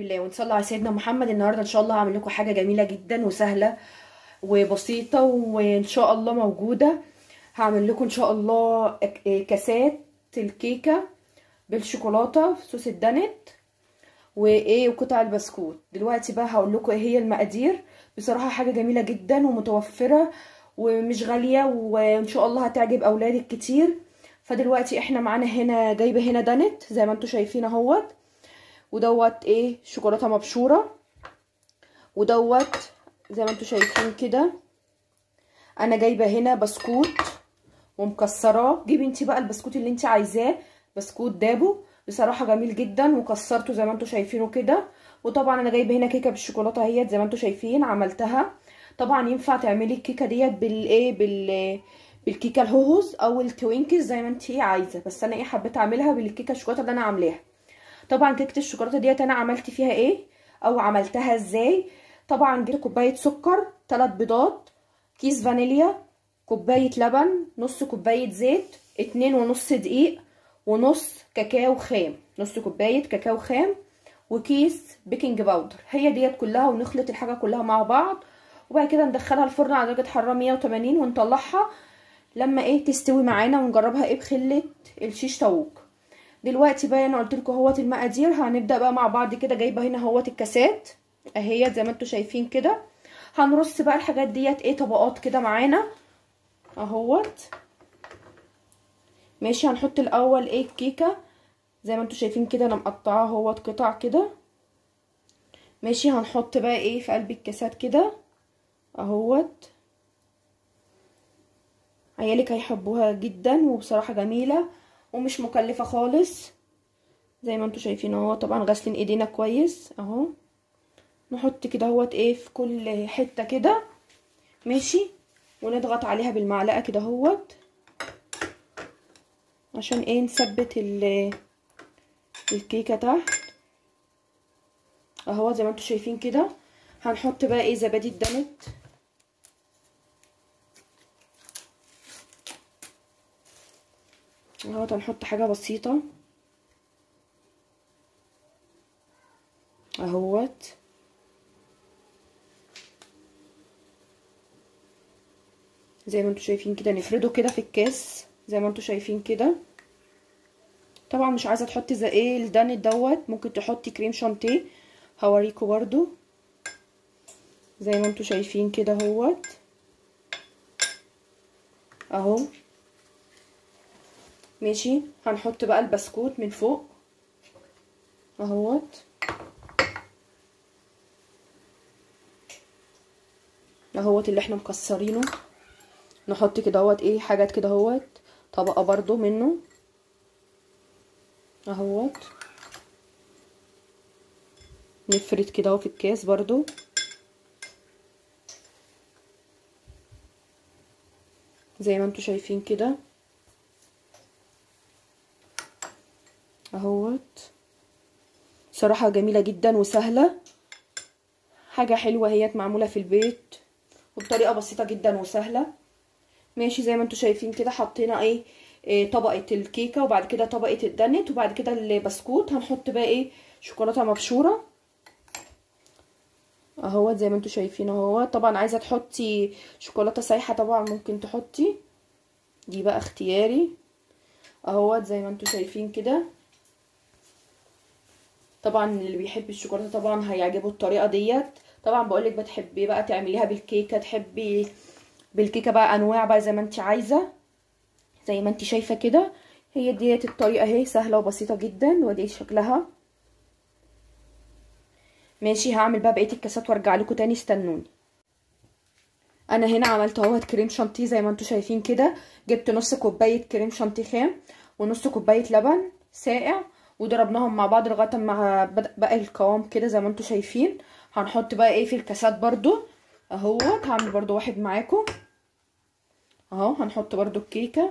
بالله ونصلي على سيدنا محمد النهارده ان شاء الله هعمل لكم حاجه جميله جدا وسهله وبسيطه وان شاء الله موجوده هعمل لكم ان شاء الله كاسات الكيكه بالشوكولاته في صوص الدانت وايه وقطع البسكوت دلوقتي بقى هقول لكم ايه هي المقادير بصراحه حاجه جميله جدا ومتوفره ومش غاليه وان شاء الله هتعجب اولادك كتير فدلوقتي احنا معانا هنا جايبه هنا دانت زي ما انتم شايفين اهوت ودوت ايه شوكولاته مبشوره ودوت زي ما انتم شايفين كده انا جايبه هنا بسكوت ومكسراه جيبي انت بقى البسكوت اللي انت عايزاه بسكوت دابو بصراحه جميل جدا وكسرته زي ما انتم شايفينه كده وطبعا انا جايبه هنا كيكه بالشوكولاته اهيت زي ما انتم شايفين عملتها طبعا ينفع تعملي الكيكه ديت بالايه بال بالكيكه الهوهوز او التوينكس زي ما انت عايزه بس انا ايه حبيت اعملها بالكيكه الشوكولاته اللي انا عاملاها طبعا كيكه الشوكولاته ديت انا عملت فيها ايه او عملتها ازاي طبعا جبت كوبايه سكر 3 بيضات كيس فانيليا كوبايه لبن نص كوبايه زيت اتنين ونص دقيق ونص كاكاو خام نص كوبايه كاكاو خام وكيس بيكنج باودر هي ديت كلها ونخلط الحاجه كلها مع بعض وبعد كده ندخلها الفرن على درجه حراره 180 ونطلعها لما ايه تستوي معانا ونجربها ايه بخله الشيش طاووق دلوقتي بقى انا قلت لكم اهوت المقادير هنبدا بقى مع بعض كده جايبه هنا اهوت الكاسات اهيت زي ما انتم شايفين كده هنرص بقى الحاجات ديت ايه طبقات كده معانا اهوت ماشي هنحط الاول ايه الكيكه زي ما انتم شايفين كده انا مقطعاه اهوت قطع كده ماشي هنحط بقى ايه في قلب الكاسات كده اهوت عيالك هيحبوها جدا وبصراحه جميله ومش مكلفه خالص زي ما انتم شايفين اهو طبعا غاسلين ايدينا كويس اهو نحط كده اهوت ايه في كل حته كده ماشي ونضغط عليها بالمعلقه كده اهوت عشان ايه نثبت الكيكه تحت اهو زي ما انتم شايفين كده هنحط بقى ايه زبادي الدانت اهوت هنحط حاجه بسيطه اهوت زي ما انتم شايفين كده نفرده كده في الكاس زي ما انتم شايفين كده طبعا مش عايزه تحطي زي ايه الدانت دوت ممكن تحطي كريم شانتيه هوريكم برضو زي ما انتم شايفين كده اهوت اهو ماشي هنحط بقى البسكوت من فوق اهوت اهوت اللي احنا مكسرينه نحط كده اهوت ايه حاجات كده اهوت طبقه برضو منه اهوت نفرد كده اهو في الكاس برضو زي ما انتم شايفين كده اهوت صراحة جميلة جدا وسهلة حاجة حلوة هي معمولة في البيت وبطريقة بسيطة جدا وسهلة ماشي زي ما انتم شايفين كده حطينا ايه, إيه طبقة الكيكة وبعد كده طبقة الدنت وبعد كده البسكوت هنحط بقى ايه شوكولاتة مبشورة اهوت زي ما انتم شايفين اهوت طبعا عايزة تحطي شوكولاتة سايحة طبعا ممكن تحطي دي بقى اختياري اهوت زي ما انتم شايفين كده طبعا اللي بيحب الشوكولاته طبعا هيعجبه الطريقه ديت طبعا بقولك بتحبي بقى تعمليها بالكيكه تحبي بالكيكه بقى انواع بقى زي ما انت عايزه زي ما انت شايفه كده هي ديت الطريقه اهي سهله وبسيطه جدا ودي شكلها ماشي هعمل بقى بقيه الكاسات وارجع لكم تاني استنوني انا هنا عملت اهوت كريم شانتيه زي ما انتم شايفين كده جبت نص كوبايه كريم شانتيه خام ونص كوبايه لبن ساقع وضربناهم مع بعض لغايه ما بدا بقى القوام كده زي ما انتم شايفين هنحط بقى ايه في الكاسات برضو اهوت هعمل برضو واحد معاكم اهو هنحط برضو الكيكه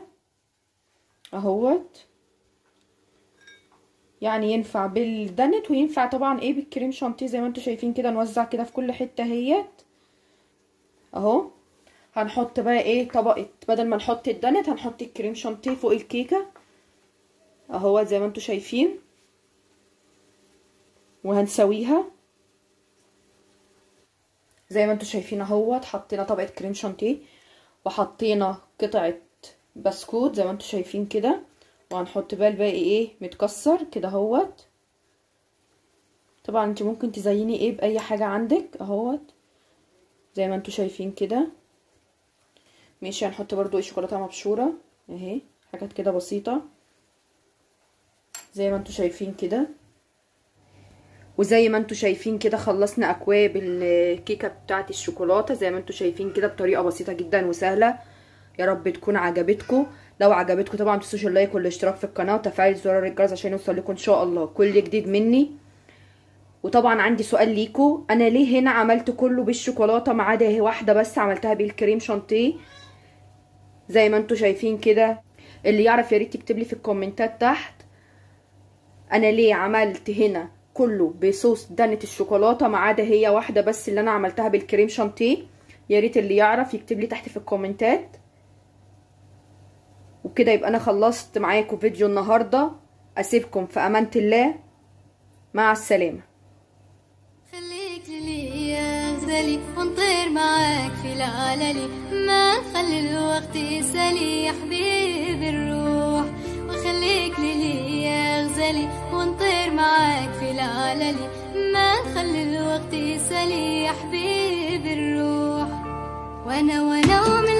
اهوت يعني ينفع بالدنت وينفع طبعا ايه بالكريم شانتيه زي ما انتم شايفين كده نوزع كده في كل حته اهيت اهو هنحط بقى ايه طبقه بدل ما نحط الدنت هنحط الكريم شانتيه فوق الكيكه اهو زي ما انتم شايفين وهنسويها زي ما انتم شايفين اهوت حطينا طبقه كريم شانتيه وحطينا قطعه بسكوت زي ما انتم شايفين كده وهنحط بقى الباقي ايه متكسر كده اهوت طبعا انت ممكن تزيني ايه باي حاجه عندك اهوت زي ما انتم شايفين كده ماشي هنحط برضو ايه شوكولاته مبشوره اهي حاجات كده بسيطه زي ما انتم شايفين كده وزي ما انتم شايفين كده خلصنا اكواب الكيكه بتاعه الشوكولاته زي ما انتم شايفين كده بطريقه بسيطه جدا وسهله يا رب تكون عجبتكم لو عجبتكم طبعا متنسوش اللايك والاشتراك في القناه وتفعيل زرار الجرس عشان يوصل لكم ان شاء الله كل جديد مني وطبعا عندي سؤال ليكو انا ليه هنا عملت كله بالشوكولاته ما عدا واحده بس عملتها بالكريم شانتيه زي ما انتم شايفين كده اللي يعرف يا ريت يكتب لي في الكومنتات تحت انا ليه عملت هنا كله بصوص دنة الشوكولاته ما عدا هي واحده بس اللي انا عملتها بالكريم شانتيه يا ريت اللي يعرف يكتب لي تحت في الكومنتات وبكده يبقى انا خلصت معاكم فيديو النهارده اسيبكم في امانه الله مع السلامه خليك لي يا غزالي ونطير معاك في العلالي ما نخلي الوقت يسالي يا حبيب الروح وخليك لي يا غزالي ونطير معاك في العلالي ما نخلي الوقت يسالي يا حبيب الروح وانا وانا ومن